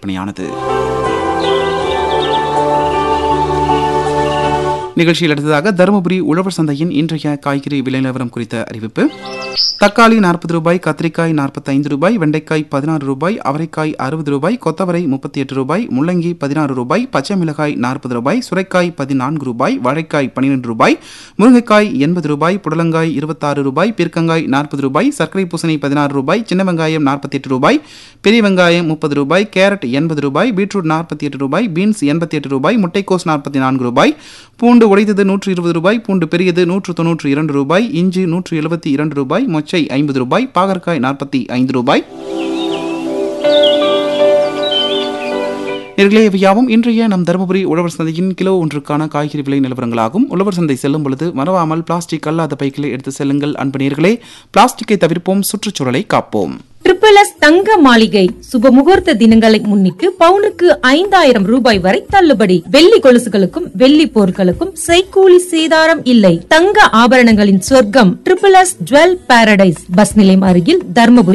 விற்பனையானது நிகழ்ச்சியில் அடுத்ததாக தருமபுரி உழவர் சந்தையின் இன்றைய காய்கறி விலை நிலவரம் குறித்த அறிவிப்பு தக்காளி நாற்பது ரூபாய் கத்திரிக்காய் நாற்பத்தைந்து ரூபாய் வெண்டைக்காய் பதினாறு ரூபாய் அவரைக்காய் அறுபது ரூபாய் கொத்தவரை முப்பத்தி எட்டு ரூபாய் முள்ளங்கி பதினாறு ரூபாய் பச்சை மிளகாய் நாற்பது ரூபாய் சுரைக்காய் பதினான்கு ரூபாய் வாழைக்காய் பன்னிரெண்டு ரூபாய் முருங்கைக்காய் எண்பது ரூபாய் புடலங்காய் இருபத்தாறு ரூபாய் பீர்க்கங்காய் நாற்பது ரூபாய் சர்க்கரை பூசணி பதினாறு ரூபாய் சின்ன வெங்காயம் நாற்பத்தி எட்டு ரூபாய் பெரிய வெங்காயம் முப்பது ரூபாய் கேரட் எண்பது ரூபாய் பீட்ரூட் நாற்பத்தி எட்டு ரூபாய் பீன்ஸ் எண்பத்தி எட்டு ரூபாய் முட்டைக்கோஸ் நாற்பத்தி நான்கு ரூபாய் பூண்டு உடைத்தது நூற்று இருபது ரூபாய் பூண்டு பெரியது நூற்று தொன்னூற்று இரண்டு ரூபாய் இஞ்சி நூற்று எழுபத்தி இரண்டு ரூபாய் மொச்சை ஐம்பது ரூபாய் பாகற்காய் நாற்பத்தி ஐந்து ரூபாய் நேர்களே இவையாவும் இன்றைய நம் தருமபுரி உழவர் சந்தையின் கிலோ ஒன்றுக்கான காய்கறி விலை நிலவரங்களாகும் உழவர் சந்தை செல்லும் பொழுது மறவாமல் பிளாஸ்டிக் அல்லாத பைகளை எடுத்து செல்லுங்கள் அன்பு நேர்களே பிளாஸ்டிக்கை தவிர்ப்போம் சுற்றுச்சூழலை காப்போம் ட்ரிபிள் எஸ் தங்க மாளிகை சுப முகூர்த்த தினங்களை முன்னிட்டு பவுனுக்கு ஐந்தாயிரம் ரூபாய் வரை தள்ளுபடி வெள்ளி கொலுசுகளுக்கும் வெள்ளி பொருட்களுக்கும் செய்கூலி சேதாரம் இல்லை தங்க ஆபரணங்களின் சொர்க்கம் triple S jewel paradise bus நிலையம் அருகில் தர்மபுரி